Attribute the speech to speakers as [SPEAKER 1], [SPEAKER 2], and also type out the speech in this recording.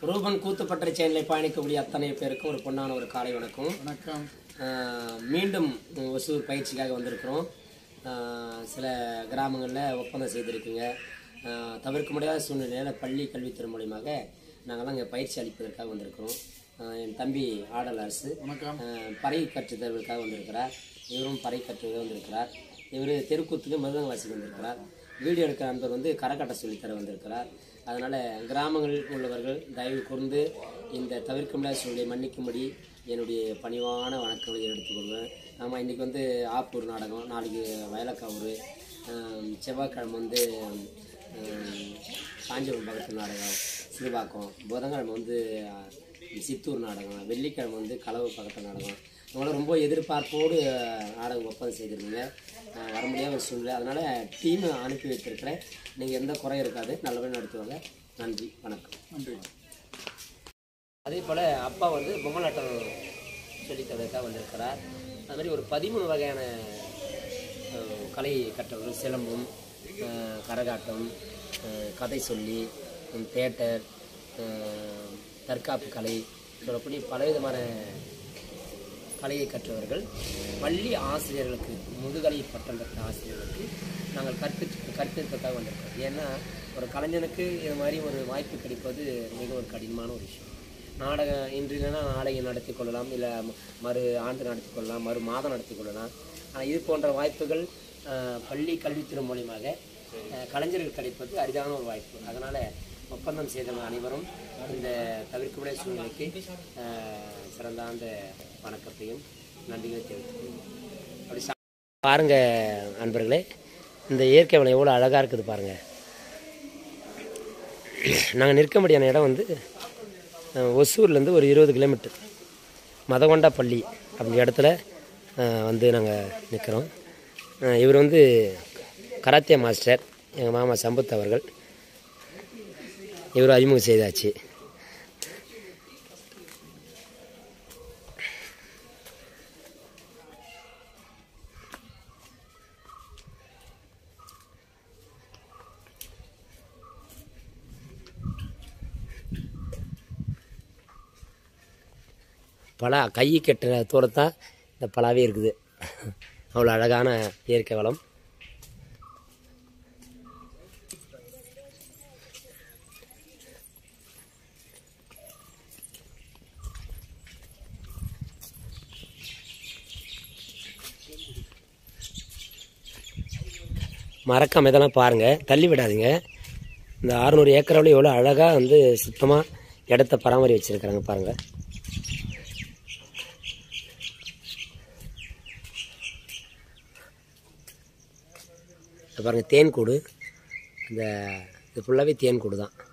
[SPEAKER 1] ரூபன் கூத்துப்பட்டறை சேனலை பயணிக்கக்கூடிய அத்தனை பேருக்கும் ஒரு பொன்னான ஒரு காலை வணக்கம்
[SPEAKER 2] வணக்கம்
[SPEAKER 1] ஆஹ் மீண்டும் ஒசூர் பயிற்சிக்காக வந்திருக்கிறோம் ஆஹ் சில கிராமங்களில் ஒப்பந்தம் செய்திருக்குங்க ஆஹ் தவிர்க்க முடியாத சூழ்நிலையில் பள்ளி கல்வித்துறை மூலியமாக நாங்கள்லாம் இங்கே பயிற்சி அளிப்பதற்காக வந்திருக்கிறோம் ஆஹ் என் தம்பி ஆடல் அரசு
[SPEAKER 2] வணக்கம்
[SPEAKER 1] ஆஹ் பறை கற்றுத்தருவதற்காக வந்திருக்கிறார் இவரும் பறை கற்றுவதாக வந்திருக்கிறார் இவர் தெருக்கூத்துக்கு மிருதங்க வாசிக்க வந்திருக்கிறார் வீடியோ எடுக்கிற நண்பர் வந்து கரக்கட்டை சொல்லித்தர வந்திருக்கிறார் அதனால் கிராமங்களில் உள்ளவர்கள் தயவு கூர்ந்து இந்த தவிர்க்க முடியாத சூழ்நிலை மன்னிக்கும்படி என்னுடைய பணிவான வணக்கங்களை எடுத்துக்கொள்வேன் ஆமாம் இன்றைக்கி வந்து ஆப்பூர் நாடகம் நாளைக்கு வயலக்காவூர் ஆஹ் செவ்வாய்க்கிழமை வந்து ஆஹ் காஞ்சிபுரம் பக்கத்து நாடகம் சிறுபாக்கம் புதன்கிழமை வந்து ஆஹ், சித்தூர் நாடகம் வெள்ளிக்கிழமை வந்து களவு பக்கத்து நாடகம் இவங்களாம் ரொம்ப எதிர்பார்ப்போடு ஆஹ், நாடகம் ஒப்பந்தம் செய்திருந்தீங்க ஆஹ், வர முடியாத ஒரு சூழ்நிலை அதனால் டீம் அனுப்பி வைத்திருக்கிறேன் நீங்கள் எந்த குறையும் இருக்காது நல்லபடியாக நடத்துவாங்க நன்றி வணக்கம்
[SPEAKER 2] நன்றி
[SPEAKER 1] அதே போல் அப்பா வந்து பொம்மலாட்டம் சொல்லித்தரதுக்காக வந்திருக்கிறார் அது மாதிரி ஒரு பதிமூணு வகையான அஹ், கலை கற்றவர்கள் சிலம்பம் அஹ், கரகாட்டம் அஹ், கதை சொல்லி உம், தேட்டர் அஹ், தற்காப்பு கலை சொல்லக்கூடிய பலவிதமான கலையை கற்றவர்கள் பள்ளி ஆசிரியர்களுக்கு முதுகலை பட்டம் பெற்ற ஆசிரியர்களுக்கு நாங்கள் கற்பித்து கற்பிப்பதற்காக வந்திருக்கோம் ஏன்னா ஒரு கலைஞனுக்கு இது மாதிரி ஒரு வாய்ப்பு கிடைப்பது மிக ஒரு கடினமான ஒரு விஷயம் நாடகம் இன்று இல்லைன்னா நாளைக்கு நடத்தி கொள்ளலாம் இல்லை மறு ஆண்டு நடத்தி கொள்ளலாம் மறு மாதம் நடத்தி கொள்ளலாம் ஆனால் இது போன்ற வாய்ப்புகள் அஹ், பள்ளி கல்வித்துறை மூலியமாக அஹ், கலைஞர்கள் கிடைப்பது அரிதான ஒரு வாய்ப்பு அதனால் ஒப்பந்தம் செய்தவங்க அனைவரும் இந்த தவிர்க்க முடியாத சூழ்நிலைக்கு அஹ், சிறந்தாந்த வணக்கத்தையும் நன்றிகளை தெரிவித்துக் அப்படி சா- பாருங்க அன்பர்களே இந்த இயற்கை வளம் எவ்வளோ அழகாக இருக்குது பாருங்க நாங்கள் நிற்க முடியாத இடம் வந்து அஹ், ஒசூர்லேருந்து ஒரு இருபது கிலோமீட்டர் மதகொண்டா பள்ளி அப்படி இடத்துல அஹ், வந்து நாங்கள் நிற்கிறோம் இவர் வந்து கராத்தே மாஸ்டர் எங்கள் மாமா சம்பத் அவர்கள் இவர் அறிமுகம் செய்தாச்சு பலா கை கட்டுற தூரத்தான் இந்த பலாவே இருக்குது அவ்வளோ அழகான இயற்கை வளம் மறக்காம இதெல்லாம் பாருங்கள் தள்ளி விடாதீங்க இந்த அறுநூறு ஏக்கராவில் எவ்வளோ அழகாக வந்து சுத்தமாக இடத்த பராமரி வச்சுருக்கிறாங்க பாருங்கள் இது பாருங்கள் தேன் கூடு இந்த இது ஃபுல்லாகவே தேன் கூடு தான்